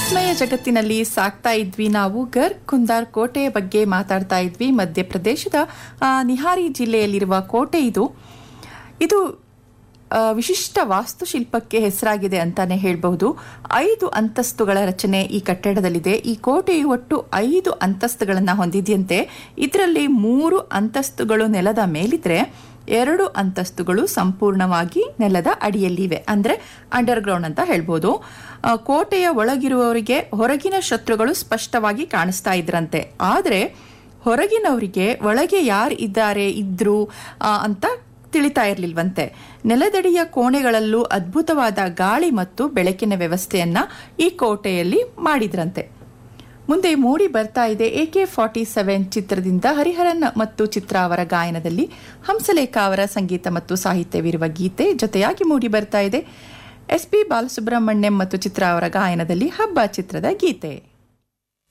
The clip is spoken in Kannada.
ವಿಸ್ಮಯ ಜಗತ್ತಿನಲ್ಲಿ ಸಾಕ್ತಾ ಇದ್ವಿ ನಾವು ಗರ್ ಕುಂದಾರ್ ಕೋಟೆಯ ಬಗ್ಗೆ ಮಾತಾಡ್ತಾ ಇದ್ವಿ ಮಧ್ಯಪ್ರದೇಶದ ಆ, ನಿಹಾರಿ ಜಿಲ್ಲೆಯಲ್ಲಿರುವ ಕೋಟೆ ಇದು ಇದು ಆ, ವಿಶಿಷ್ಟ ವಾಸ್ತುಶಿಲ್ಪಕ್ಕೆ ಹೆಸರಾಗಿದೆ ಅಂತಾನೆ ಹೇಳಬಹುದು ಐದು ಅಂತಸ್ತುಗಳ ರಚನೆ ಈ ಕಟ್ಟಡದಲ್ಲಿದೆ ಈ ಕೋಟೆಯು ಒಟ್ಟು ಐದು ಅಂತಸ್ತುಗಳನ್ನು ಹೊಂದಿದೆಯಂತೆ ಇದರಲ್ಲಿ ಮೂರು ಅಂತಸ್ತುಗಳು ನೆಲದ ಮೇಲಿದ್ರೆ ಎರಡು ಅಂತಸ್ತುಗಳು ಸಂಪೂರ್ಣವಾಗಿ ನೆಲದ ಅಡಿಯಲ್ಲಿವೆ ಅಂದ್ರೆ ಅಂಡರ್ ಗ್ರೌಂಡ್ ಅಂತ ಹೇಳ್ಬೋದು ಆ, ಕೋಟೆಯ ಒಳಗಿರುವವರಿಗೆ ಹೊರಗಿನ ಶತ್ರುಗಳು ಸ್ಪಷ್ಟವಾಗಿ ಕಾಣಿಸ್ತಾ ಇದ್ರಂತೆ ಆದರೆ ಹೊರಗಿನವರಿಗೆ ಒಳಗೆ ಯಾರು ಇದ್ದಾರೆ ಇದ್ರು ಆ, ಅಂತ ತಿಳಿತಾ ಇರಲಿಲ್ವಂತೆ ನೆಲದಡಿಯ ಕೋಣೆಗಳಲ್ಲೂ ಅದ್ಭುತವಾದ ಗಾಳಿ ಮತ್ತು ಬೆಳಕಿನ ವ್ಯವಸ್ಥೆಯನ್ನ ಈ ಕೋಟೆಯಲ್ಲಿ ಮಾಡಿದ್ರಂತೆ ಮುಂದೆ ಮೂಡಿ ಬರ್ತಾ ಇದೆ ಎ ಕೆ ಫಾರ್ಟಿ ಸೆವೆನ್ ಚಿತ್ರದಿಂದ ಹರಿಹರನ್ ಮತ್ತು ಚಿತ್ರ ಅವರ ಗಾಯನದಲ್ಲಿ ಹಂಸಲೇಖ ಅವರ ಸಂಗೀತ ಮತ್ತು ಸಾಹಿತ್ಯವಿರುವ ಗೀತೆ ಜೊತೆಯಾಗಿ ಮೂಡಿ ಬರ್ತಾ ಇದೆ ಎಸ್ ಪಿ ಬಾಲಸುಬ್ರಹ್ಮಣ್ಯಂ ಮತ್ತು ಚಿತ್ರ ಅವರ ಗಾಯನದಲ್ಲಿ ಹಬ್ಬ ಚಿತ್ರದ ಗೀತೆ